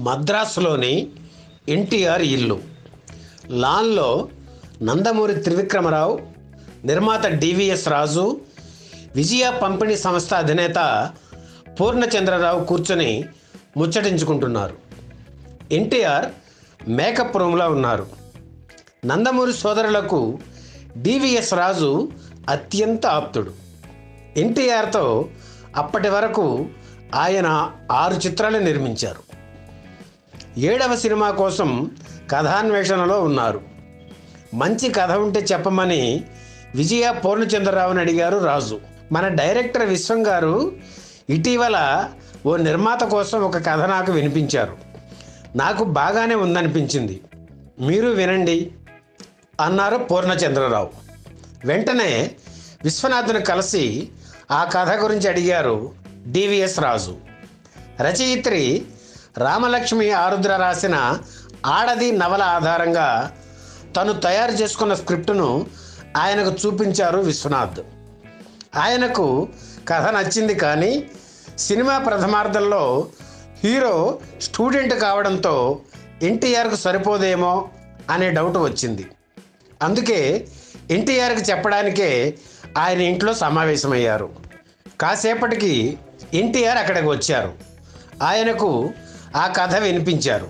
మద్రాసులోని ఎన్టీఆర్ ఇల్లు లాన్లో నందమూరి త్రివిక్రమరావు నిర్మాత డివిఎస్ రాజు విజయ పంపిణీ సంస్థ అధినేత పూర్ణచంద్రరావు కూర్చొని ముచ్చటించుకుంటున్నారు ఎన్టీఆర్ మేకప్ రూమ్లో ఉన్నారు నందమూరి సోదరులకు డివిఎస్ రాజు అత్యంత ఆప్తుడు ఎన్టీఆర్తో అప్పటి వరకు ఆయన ఆరు చిత్రాలు నిర్మించారు ఏడవ సినిమా కోసం కథాన్వేషణలో ఉన్నారు మంచి కథ ఉంటే చెప్పమని విజయ పూర్ణచంద్రరావుని అడిగారు రాజు మన డైరెక్టర్ విశ్వం గారు ఇటీవల ఓ నిర్మాత కోసం ఒక కథ నాకు వినిపించారు నాకు బాగానే ఉందనిపించింది మీరు వినండి అన్నారు పూర్ణచంద్రరావు వెంటనే విశ్వనాథ్ను కలిసి ఆ కథ గురించి అడిగారు డివిఎస్ రాజు రచయిత్రి రామలక్ష్మి ఆరుద్ర రాసిన ఆడది నవల ఆధారంగా తను తయారు చేసుకున్న స్క్రిప్టును ఆయనకు చూపించారు విశ్వనాథ్ ఆయనకు కథ నచ్చింది కానీ సినిమా ప్రథమార్థంలో హీరో స్టూడెంట్ కావడంతో ఎన్టీఆర్కు సరిపోదేమో అనే డౌట్ వచ్చింది అందుకే ఎన్టీఆర్కి చెప్పడానికే ఆయన ఇంట్లో సమావేశమయ్యారు కాసేపటికి ఎన్టీఆర్ అక్కడికి వచ్చారు ఆయనకు ఆ కథ వినిపించారు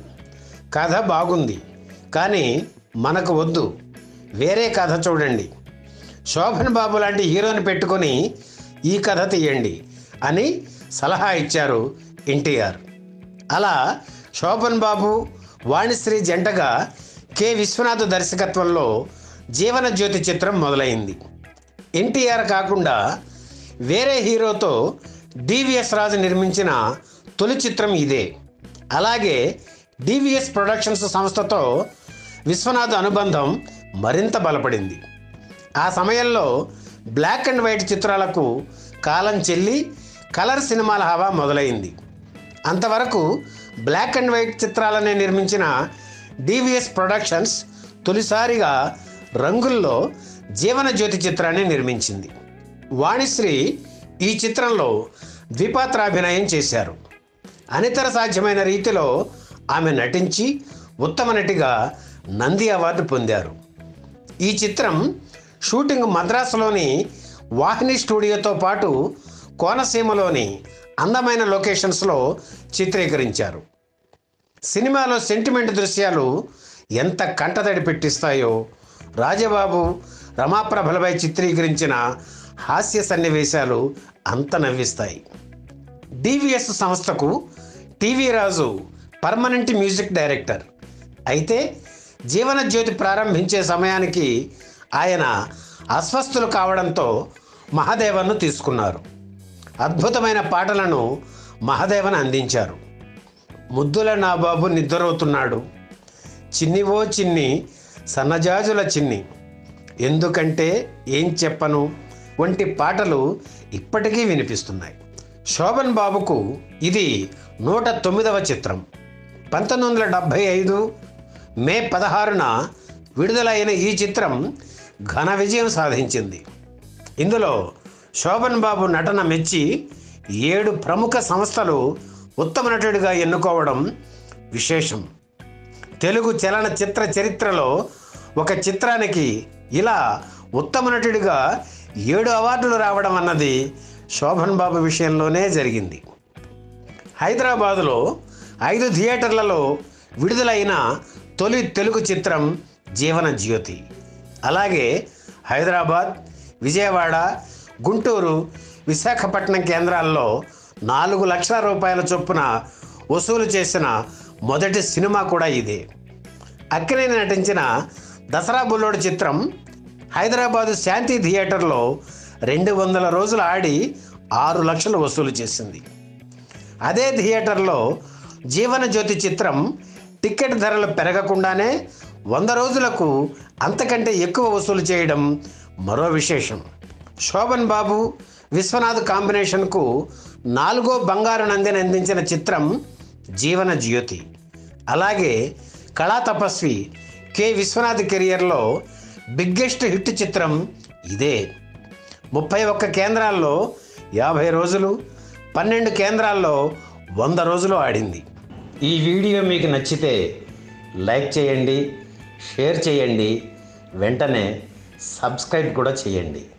కథ బాగుంది కానీ మనకు వద్దు వేరే కథ చూడండి శోభన్ బాబు లాంటి హీరోని పెట్టుకొని ఈ కథ తీయండి అని సలహా ఇచ్చారు ఎన్టీఆర్ అలా శోభన్ బాబు వాణిశ్రీ జంటగా కె విశ్వనాథ్ దర్శకత్వంలో జీవన జ్యోతి చిత్రం మొదలైంది ఎన్టీఆర్ కాకుండా వేరే హీరోతో డివిఎస్ రాజు నిర్మించిన తొలి చిత్రం ఇదే అలాగే డివిఎస్ ప్రొడక్షన్స్ సంస్థతో విశ్వనాథ్ అనుబంధం మరింత బలపడింది ఆ సమయంలో బ్లాక్ అండ్ వైట్ చిత్రాలకు కాలం చెల్లి కలర్ సినిమాల హవా మొదలైంది అంతవరకు బ్లాక్ అండ్ వైట్ చిత్రాలనే నిర్మించిన డివిఎస్ ప్రొడక్షన్స్ తొలిసారిగా రంగుల్లో జీవన జ్యోతి చిత్రాన్ని నిర్మించింది వాణిశ్రీ ఈ చిత్రంలో ద్విపాత్రాభినయం చేశారు అనితర సాధ్యమైన రీతిలో ఆమె నటించి ఉత్తమ నటిగా నంది అవార్డు పొందారు ఈ చిత్రం షూటింగ్ మద్రాసులోని వాహిని స్టూడియోతో పాటు కోనసీమలోని అందమైన లొకేషన్స్లో చిత్రీకరించారు సినిమాలో సెంటిమెంట్ దృశ్యాలు ఎంత కంటతడి పెట్టిస్తాయో రాజబాబు రమాప్రభలపై చిత్రీకరించిన హాస్య సన్నివేశాలు అంత నవ్విస్తాయి డివిఎస్ సంస్థకు TV Raju permanent music director అయితే జీవన జ్యోతి ప్రారంభించే సమయానికి ఆయన అస్వస్థులు కావడంతో మహాదేవన్ను తీసుకున్నారు అద్భుతమైన పాటలను మహాదేవన్ అందించారు ముద్దుల నా బాబు నిద్రవుతున్నాడు చిన్నివో చిన్ని సన్నజాజుల చిన్ని ఎందుకంటే ఏం చెప్పను వంటి పాటలు ఇప్పటికీ వినిపిస్తున్నాయి శోభన్ బాబుకు ఇది నూట తొమ్మిదవ చిత్రం పంతొమ్మిది వందల డెబ్భై ఐదు మే పదహారున విడుదలైన ఈ చిత్రం ఘన విజయం సాధించింది ఇందులో శోభన్ బాబు నటన మెచ్చి ఏడు ప్రముఖ సంస్థలు ఉత్తమ నటుడిగా ఎన్నుకోవడం విశేషం తెలుగు చలన చిత్ర చరిత్రలో ఒక చిత్రానికి ఇలా ఉత్తమ నటుడిగా ఏడు అవార్డులు రావడం అన్నది శోభన్ బాబు విషయంలోనే జరిగింది హైదరాబాదులో ఐదు థియేటర్లలో విడుదలైన తొలి తెలుగు చిత్రం జీవన జ్యోతి అలాగే హైదరాబాద్ విజయవాడ గుంటూరు విశాఖపట్నం కేంద్రాల్లో నాలుగు లక్షల రూపాయల చొప్పున వసూలు చేసిన మొదటి సినిమా కూడా ఇదే అక్కినేని నటించిన దసరా బుల్లోడు చిత్రం హైదరాబాదు శాంతి థియేటర్లో రెండు వందల రోజులు ఆడి ఆరు లక్షలు వసూలు చేసింది అదే థియేటర్లో జీవన జ్యోతి చిత్రం టికెట్ ధరలు పెరగకుండానే వంద రోజులకు అంతకంటే ఎక్కువ వసూలు చేయడం మరో విశేషం శోభన్ బాబు విశ్వనాథ్ కాంబినేషన్కు నాలుగో బంగారు నందిని అందించిన చిత్రం జీవన జ్యోతి అలాగే కళా తపస్వి కె విశ్వనాథ్ కెరియర్లో బిగ్గెస్ట్ హిట్ చిత్రం ఇదే ముప్పై ఒక్క కేంద్రాల్లో యాభై రోజులు పన్నెండు కేంద్రాల్లో వంద రోజులు ఆడింది ఈ వీడియో మీకు నచ్చితే లైక్ చేయండి షేర్ చేయండి వెంటనే సబ్స్క్రైబ్ కూడా చేయండి